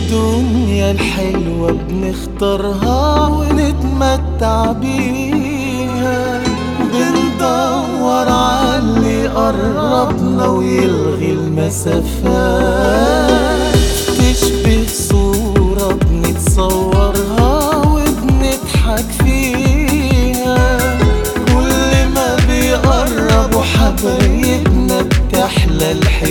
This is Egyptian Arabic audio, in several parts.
الدنيا الحلوة بنختارها ونتمتع بيها بندور على اللي يقربنا ويلغي المسافات تشبه صورة بنتصورها وبنضحك فيها كل ما بيقربوا حبايبنا بتحلى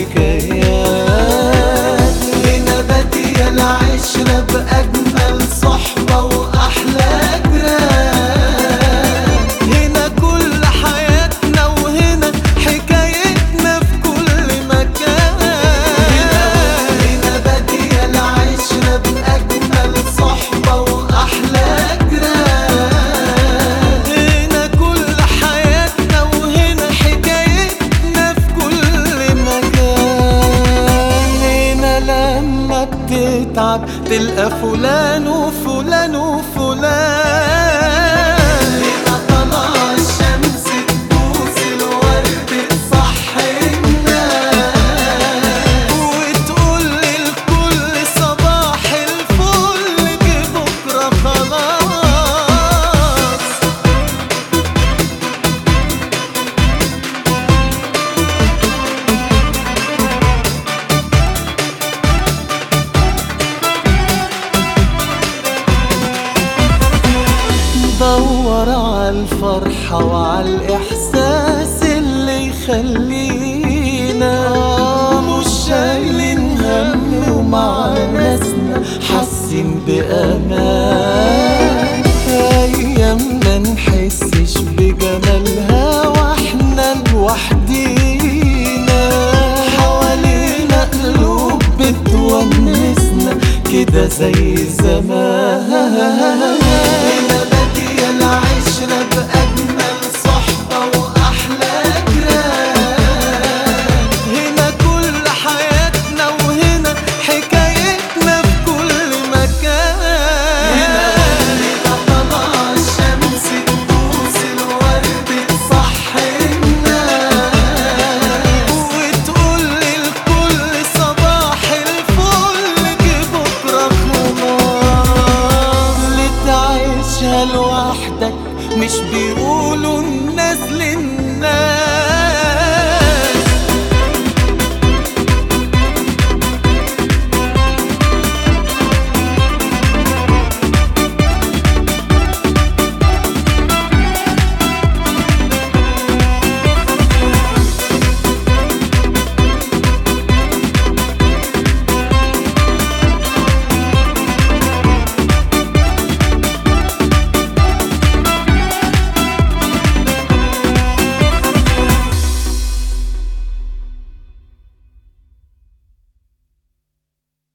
الحكايات هنا بادية العشرة بأجمل صحبة وأحلى جيران هنا كل حياتنا وهنا حكايتنا في كل مكان هنا بادية العشرة بأجمل صحبة وأحلى جيران هنا كل حياتنا وهنا حكايتنا في كل مكان هنا لما بتتعب تلقى فلان وفلان وفلان هنا طلع الشمس تبوس الورد تصحي الناس وتقول للكل صباح الفل جه بكره خلاص ندور على الفرحة وعلى الإحساس اللي يخلينا مش شايلين هم ومع ناسنا حاسين بأمان أيامنا نحسش بجمالها واحنا لوحدينا حوالينا قلوب بتونسنا كده زي زمان